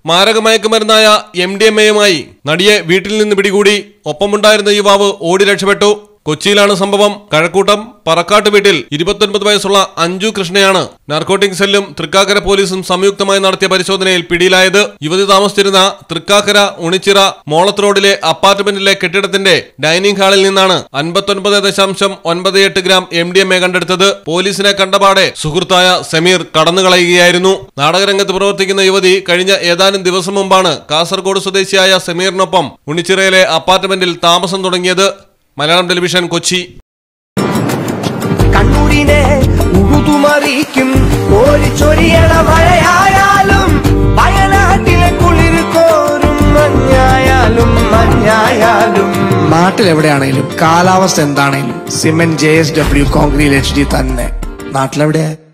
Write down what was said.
മാരകമയക്കുമരുന്നായ M D M എയുമായി നടിയെ വീട്ടിൽ നിന്ന് പിടികൂടി ഒപ്പമുണ്ടായിരുന്ന യുവാവ് ഓടി രക്ഷപ്പെട്ടു കൊച്ചിയിലാണ് സംഭവം കഴക്കൂട്ടം പറക്കാട്ട് വീട്ടിൽ ഇരുപത്തൊൻപത് വയസ്സുള്ള അഞ്ജു കൃഷ്ണയാണ് നാർക്കോട്ടിക് സെല്ലും തൃക്കാക്കര പോലീസും സംയുക്തമായി നടത്തിയ പരിശോധനയിൽ പിടിയിലായത് യുവതി താമസിച്ചിരുന്ന തൃക്കാക്കര ഉണിച്ചിറ മോളത്ത് റോഡിലെ അപ്പാർട്ട്മെന്റിലെ കെട്ടിടത്തിന്റെ ഡൈനിങ് ഹാളിൽ നിന്നാണ് അൻപത്തൊൻപത് ദശാംശം ഒൻപത് എട്ട് gram M D M A കണ്ടെടുത്തത് പോലീസിനെ കണ്ടപാടെ സുഹൃത്തായ സമീർ കടന്നുകളയുകയായിരുന്നു നാടകരംഗത്ത് പ്രവർത്തിക്കുന്ന യുവതി കഴിഞ്ഞ ഏതാനും ദിവസം മുമ്പാണ് കാസർഗോഡ് സ്വദേശിയായ സമീറിനൊപ്പം ഉണിച്ചിറയിലെ അപ്പാർട്ട്മെന്റിൽ താമസം തുടങ്ങിയത് മലയാളം ടെലിവിഷൻ കൊച്ചി കണ്ണൂരിനെ ഉഴുതുമറിയിക്കും കോരിച്ചൊരിയണ മഴയായാലും വയനാട്ടിലെ കുളിർ കോരും മഞ്ഞായാലും മഞ്ഞായാലും നാട്ടിൽ എവിടെയാണെങ്കിലും കാലാവസ്ഥ എന്താണെങ്കിലും cement J S W concrete H D തന്നെ നാട്ടിലെവിടെയാ